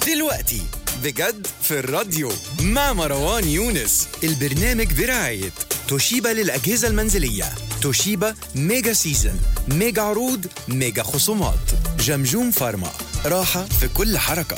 دلوقتي بجد في الراديو مع مروان يونس البرنامج برعاية توشيبا للأجهزة المنزلية توشيبا ميجا سيزن ميجا عروض ميجا خصومات جمجوم فارما راحة في كل حركة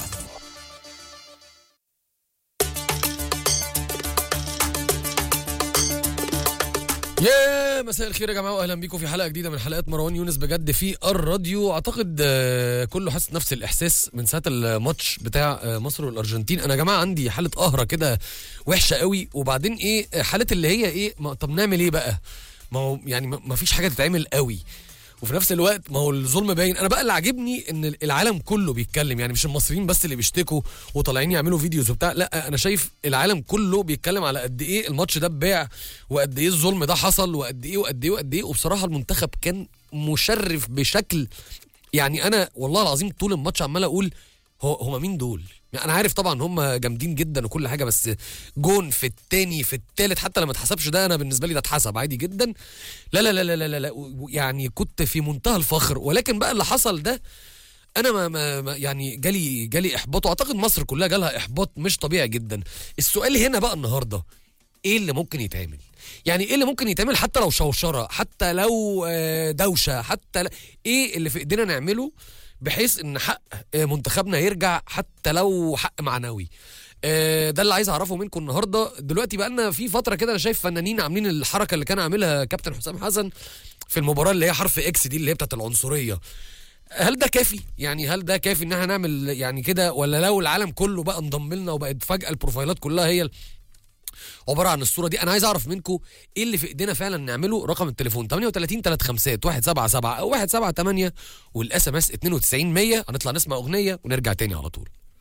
يا مساء الخير يا جماعه واهلا بيكم في حلقه جديده من حلقات مروان يونس بجد في الراديو اعتقد آه، كله حاسس نفس الاحساس من ساعه الماتش بتاع آه، مصر والارجنتين انا يا جماعه عندي حاله قهره كده وحشه قوي وبعدين ايه آه، حاله اللي هي ايه ما طب نعمل ايه بقى ما هو يعني ما ما فيش حاجه تتعمل قوي وفي نفس الوقت ما هو الظلم باين انا بقى اللي عاجبني ان العالم كله بيتكلم يعني مش المصريين بس اللي بيشتكوا وطالعين يعملوا فيديوز وبتاع لا انا شايف العالم كله بيتكلم على قد ايه الماتش ده اتباع وقد ايه الظلم ده حصل وقد ايه وقد ايه وقد ايه وبصراحه المنتخب كان مشرف بشكل يعني انا والله العظيم طول الماتش عمال اقول هو هما مين دول؟ يعني انا عارف طبعا هم جامدين جدا وكل حاجه بس جون في التاني في التالت حتى لما اتحسبش ده انا بالنسبه لي ده اتحسب عادي جدا لا لا لا لا لا, لا, لا و- يعني كنت في منتهى الفخر ولكن بقى اللي حصل ده انا ما, ما, ما يعني جالي جالي احباط واعتقد مصر كلها جالها احباط مش طبيعي جدا السؤال هنا بقى النهارده ايه اللي ممكن يتعمل يعني ايه اللي ممكن يتعمل حتى لو شوشره حتى لو آه، دوشه حتى ل... ايه اللي في ايدينا نعمله بحيث ان حق آه، منتخبنا يرجع حتى لو حق معنوي آه، ده اللي عايز اعرفه منكم النهارده دلوقتي بقى لنا في فتره كده انا شايف فنانين عاملين الحركه اللي كان عاملها كابتن حسام حسن في المباراه اللي هي حرف اكس دي اللي هي بتاعت العنصريه هل ده كافي؟ يعني هل ده كافي ان احنا نعمل يعني كده ولا لو العالم كله بقى انضم لنا وبقت فجأة البروفايلات كلها هي ال- عباره عن الصوره دي انا عايز اعرف منكم ايه اللي في ايدينا فعلا نعمله رقم التليفون 38 35 177 او 178 والاس ام اس 92 100 هنطلع نسمع اغنيه ونرجع تاني على طول